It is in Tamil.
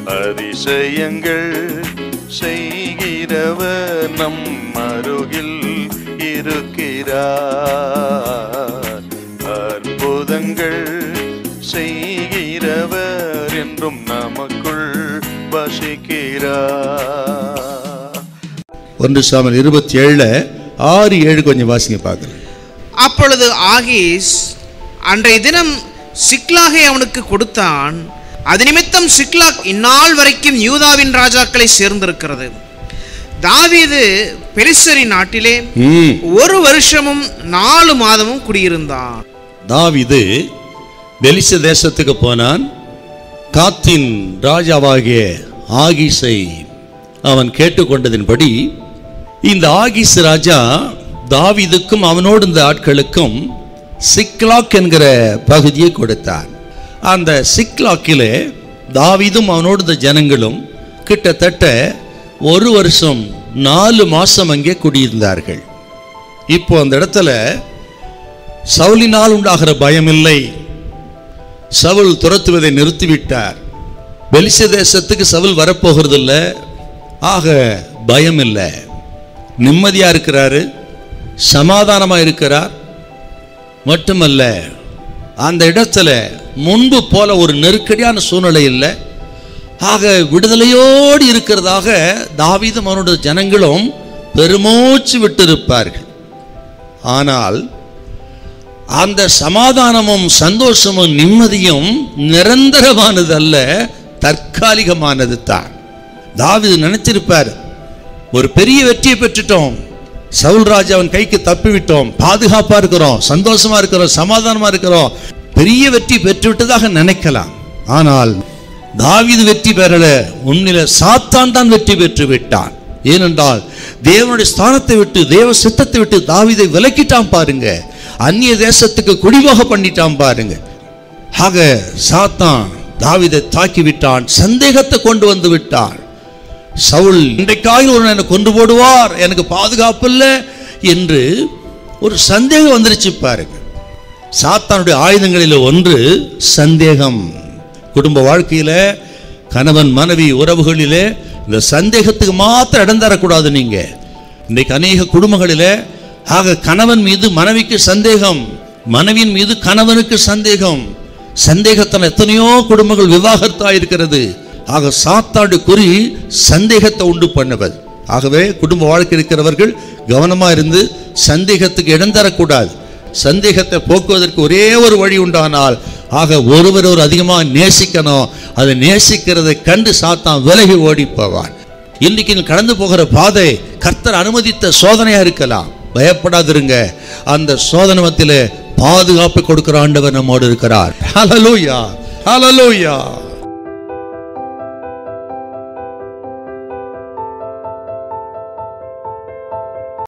அதிசயங்கள் செய்கிறவர் நம் அருகில் இருக்கிறார் அற்புதங்கள் செய்கிறவர் என்றும் நமக்குள் வசிக்கிறார் ஒன்று சாமல் இருபத்தி ஏழுல ஆறு ஏழு கொஞ்சம் வாசிங்க பார்க்கலாம் அப்பொழுது ஆகீஸ் அன்றைய தினம் சிக்லாகை அவனுக்கு கொடுத்தான் அது நிமித்தம் சிக்லாக் இந்நாள் வரைக்கும் யூதாவின் ராஜாக்களை சேர்ந்திருக்கிறது தாவீது பெரிசரி நாட்டிலே ம் ஒரு வருஷமும் நாலு மாதமும் குடியிருந்தான் தாவிது பெலிச தேசத்துக்கு போனான் காத்தின் ராஜாவாகிய ஆகீஸை அவன் கேட்டுக்கொண்டதின்படி இந்த ஆகீஸ் ராஜா தாவீதுக்கும் அவனோடு இந்த ஆட்களுக்கும் சிக்லாக் என்கிற பகுதியை கொடுத்தான் அந்த சிக்லாக்கிலே தாவீதும் அவனோடு இந்த ஜனங்களும் கிட்டத்தட்ட ஒரு வருஷம் நாலு மாசம் அங்கே குடியிருந்தார்கள் இப்போ அந்த இடத்துல சவுலினால் உண்டாகிற பயமில்லை சவுல் துரத்துவதை நிறுத்திவிட்டார் பெலிச தேசத்துக்கு சவுல் வரப்போகிறதில்ல ஆக பயம் இல்லை நிம்மதியா இருக்கிறாரு சமாதானமா இருக்கிறார் மட்டுமல்ல அந்த இடத்துல முன்பு போல ஒரு நெருக்கடியான சூழ்நிலை இல்லை ஆக விடுதலையோடு இருக்கிறதாக தாவீதும் அவனுடைய ஜனங்களும் பெருமூச்சு விட்டிருப்பார்கள் ஆனால் அந்த சமாதானமும் சந்தோஷமும் நிம்மதியும் நிரந்தரமானது அல்ல தற்காலிகமானது தான் தாவீது நினைச்சிருப்பார் ஒரு பெரிய வெற்றியை பெற்றுட்டோம் சவுல் ராஜாவின் கைக்கு தப்பிவிட்டோம் பாதுகாப்பா இருக்கிறோம் சந்தோஷமா இருக்கிறோம் சமாதானமா இருக்கிறோம் பெரிய வெற்றி பெற்றுவிட்டதாக நினைக்கலாம் ஆனால் தாவீது வெற்றி பெறல உன்னில சாத்தான் தான் வெற்றி பெற்று விட்டான் ஏனென்றால் தேவனுடைய ஸ்தானத்தை விட்டு தேவ சித்தத்தை விட்டு தாவீதை விலக்கிட்டான் பாருங்க அந்நிய தேசத்துக்கு குடிபோக பண்ணிட்டான் பாருங்க ஆக சாத்தான் தாவீதை தாக்கி விட்டான் சந்தேகத்தை கொண்டு வந்து விட்டான் சவுல் இன்றைக்காக ஒரு என்னை கொண்டு போடுவார் எனக்கு பாதுகாப்பு இல்லை என்று ஒரு சந்தேகம் வந்துருச்சு பாருங்க சாத்தானுடைய ஆயுதங்களில் ஒன்று சந்தேகம் குடும்ப வாழ்க்கையில கணவன் மனைவி உறவுகளிலே இந்த சந்தேகத்துக்கு மாத்திரம் இடம் தரக்கூடாது நீங்க இன்றைக்கு அநேக குடும்பங்களிலே ஆக கணவன் மீது மனைவிக்கு சந்தேகம் மனைவியின் மீது கணவனுக்கு சந்தேகம் சந்தேகத்தால் எத்தனையோ குடும்பங்கள் விவாகரத்தா இருக்கிறது ஆக சாத்தாடு குறி சந்தேகத்தை உண்டு பண்ணுவது ஆகவே குடும்ப வாழ்க்கை இருக்கிறவர்கள் கவனமா இருந்து சந்தேகத்துக்கு இடம் தரக்கூடாது சந்தேகத்தை போக்குவதற்கு ஒரே ஒரு வழி உண்டானால் ஆக ஒருவர் ஒரு அதிகமாக நேசிக்கணும் அதை நேசிக்கிறதை கண்டு சாத்தான் விலகி ஓடி போவான் இன்னைக்கு நீ கடந்து போகிற பாதை கர்த்தர் அனுமதித்த சோதனையா இருக்கலாம் பயப்படாதிருங்க அந்த சோதனை மத்தியிலே பாதுகாப்பு கொடுக்கிற ஆண்டவர் நம்மோடு இருக்கிறார் ஹalleluya ஹalleluya